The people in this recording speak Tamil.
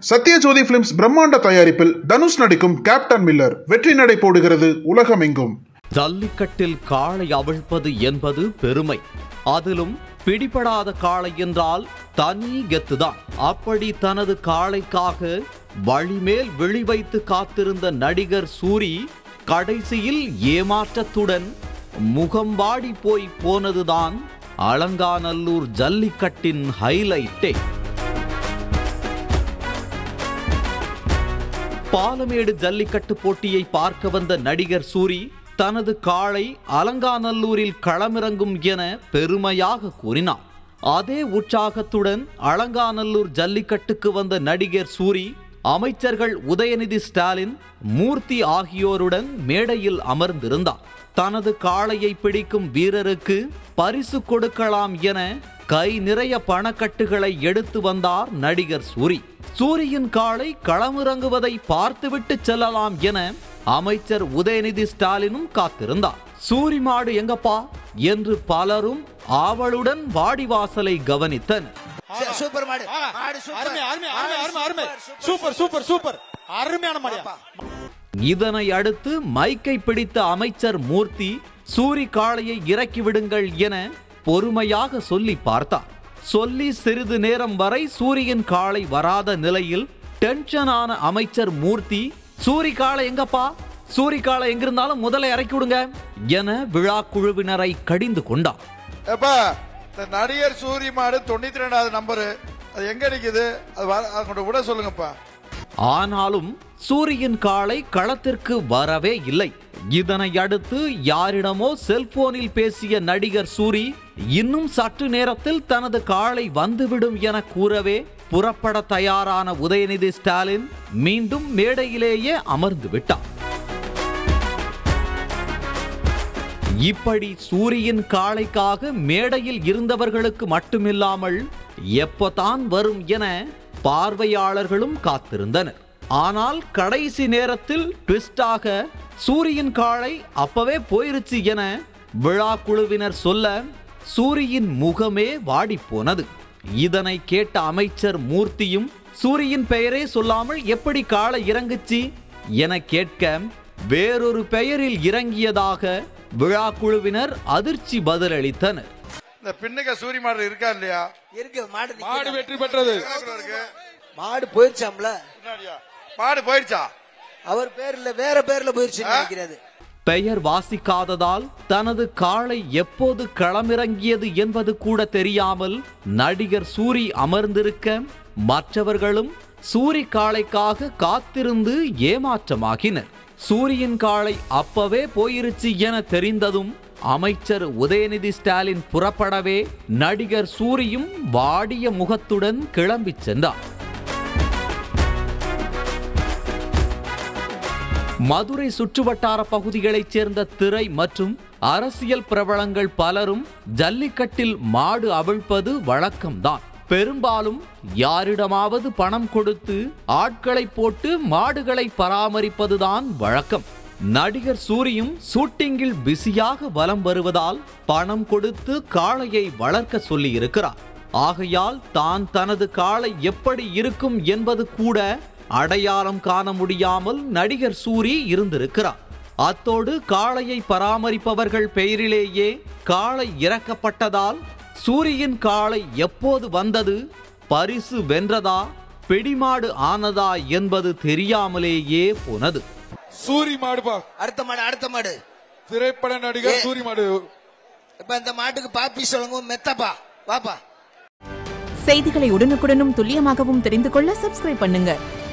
சத்யஜோதி பிலிம்ஸ் பிரம்மாண்ட தயாரிப்பில் தனுஷ் நடிக்கும் கேப்டன் மில்லர் வெற்றி நடை போடுகிறது உலகமெங்கும் ஜல்லிக்கட்டில் காளை அவிழ்ப்பது என்பது பெருமை அதிலும் பிடிபடாத காளை என்றால் தனி கெத்துதான் அப்படி தனது காளைக்காக வழிமேல் விழி வைத்து காத்திருந்த நடிகர் சூரி கடைசியில் ஏமாற்றத்துடன் முகம் வாடி போய் போனதுதான் அலங்காநல்லூர் ஜல்லிக்கட்டின் ஹைலைட்டே பாலமேடு ஜல்லிக்கட்டு போட்டியை பார்க்க வந்த நடிகர் சூரி தனது காளை அலங்காநல்லூரில் களமிறங்கும் என பெருமையாக கூறினார் அதே உற்சாகத்துடன் அலங்காநல்லூர் ஜல்லிக்கட்டுக்கு வந்த நடிகர் சூரி அமைச்சர்கள் உதயநிதி ஸ்டாலின் மூர்த்தி ஆகியோருடன் மேடையில் அமர்ந்திருந்தார் தனது காளையை பிடிக்கும் வீரருக்கு பரிசு கொடுக்கலாம் என கை நிறைய பணக்கட்டுகளை எடுத்து வந்தார் நடிகர் சூரி சூரியின் காளை களமிறங்குவதை பார்த்துவிட்டு செல்லலாம் என அமைச்சர் உதயநிதி ஸ்டாலினும் காத்திருந்தார் சூரி மாடு எங்கப்பா என்று பலரும் ஆவலுடன் வாடிவாசலை கவனித்தனர் சூப்பர் மாடு ஆ, மாடு சூப்பர் அருமை அருமை அருமை அருமை அருமை சூப்பர், சூப்பர் சூப்பர் சூப்பர் அருமையான மாடியா இதனை அடுத்து மைக்கை பிடித்த அமைச்சர் மூர்த்தி சூரி காளையை இறக்கி விடுங்கள் என பொறுமையாக சொல்லி பார்த்தார் சொல்லி சிறிது நேரம் வரை சூரியன் காளை வராத நிலையில் டென்ஷனான அமைச்சர் மூர்த்தி சூரி காளை எங்கப்பா சூரி காளை எங்கிருந்தாலும் முதல்ல இறக்கி விடுங்க என விழா குழுவினரை கடிந்து கொண்டார் எப்பா இந்த நடிகர் சூரிய மாடு தொண்ணூத்தி ரெண்டாவது நம்பரு அது எங்க நிக்குது அது வர- அதை கொண்டு விட சொல்லுங்கப்பா ஆனாலும் சூரியன் காளை களத்திற்கு வரவே இல்லை இதனை அடுத்து யாரிடமோ செல்போனில் பேசிய நடிகர் சூரி இன்னும் சற்று நேரத்தில் தனது காளை வந்துவிடும் என கூறவே புறப்பட தயாரான உதயநிதி ஸ்டாலின் மீண்டும் மேடையிலேயே அமர்ந்து விட்டார் இப்படி சூரியன் காளைக்காக மேடையில் இருந்தவர்களுக்கு மட்டுமில்லாமல் எப்பதான் வரும் என பார்வையாளர்களும் காத்திருந்தனர் ஆனால் கடைசி நேரத்தில் ட்விஸ்டாக சூரியன் காளை அப்பவே போயிருச்சு என விழா குழுவினர் சொல்ல சூரியின் முகமே வாடிப்போனது இதனை கேட்ட அமைச்சர் மூர்த்தியும் சூரியின் பெயரே சொல்லாமல் எப்படி காளை இறங்குச்சு என கேட்க வேறொரு பெயரில் இறங்கியதாக விழா குழுவினர் அதிர்ச்சி பதிலளித்தனர் இந்த பின்னுக்க சூரிய மாடு இருக்கா இல்லையா இருக்கு மாடு நிக்குது. மாடு வெற்றி பெற்றது எவ்வளவு இருக்கு மாடு போயிருச்சாம்ல பின்னாடியா? மாடு போயிருச்சா அவர் பேர்ல வேற பேர்ல போயிருச்சு நினைக்கிறது பெயர் வாசிக்காததால் தனது காளை எப்போது களமிறங்கியது என்பது கூட தெரியாமல் நடிகர் சூரி அமர்ந்திருக்க மற்றவர்களும் சூரி காளைக்காக காத்திருந்து ஏமாற்றமாகினர் சூரியன் காளை அப்பவே போயிருச்சு என தெரிந்ததும் அமைச்சர் உதயநிதி ஸ்டாலின் புறப்படவே நடிகர் சூரியும் வாடிய முகத்துடன் கிளம்பிச் சென்றார் மதுரை சுற்றுவட்டார பகுதிகளைச் சேர்ந்த திரை மற்றும் அரசியல் பிரபலங்கள் பலரும் ஜல்லிக்கட்டில் மாடு அவிழ்ப்பது வழக்கம்தான் பெரும்பாலும் யாரிடமாவது பணம் கொடுத்து ஆட்களை போட்டு மாடுகளை பராமரிப்பதுதான் வழக்கம் நடிகர் சூரியும் ஷூட்டிங்கில் பிஸியாக வலம் வருவதால் பணம் கொடுத்து காளையை வளர்க்க சொல்லி இருக்கிறார் ஆகையால் தான் தனது காளை எப்படி இருக்கும் என்பது கூட அடையாளம் காண முடியாமல் நடிகர் சூரி இருந்திருக்கிறார் அத்தோடு காளையை பராமரிப்பவர்கள் பெயரிலேயே காளை இறக்கப்பட்டதால் சூரியின் காளை எப்போது வந்தது பரிசு வென்றதா பிடிமாடு ஆனதா என்பது தெரியாமலேயே போனது சூரி மாடுப்பா அடுத்த மாடு அடுத்த மாடு திரைப்பட நடிகர் ஏ. சூரி மாடு இப்ப இந்த மாட்டுக்கு பாப்பி சொல்லுங்க மெத்தப்பா வாப்பா செய்திகளை உடனுக்குடனும் துல்லியமாகவும் தெரிந்து கொள்ள சப்ஸ்கிரைப் பண்ணுங்க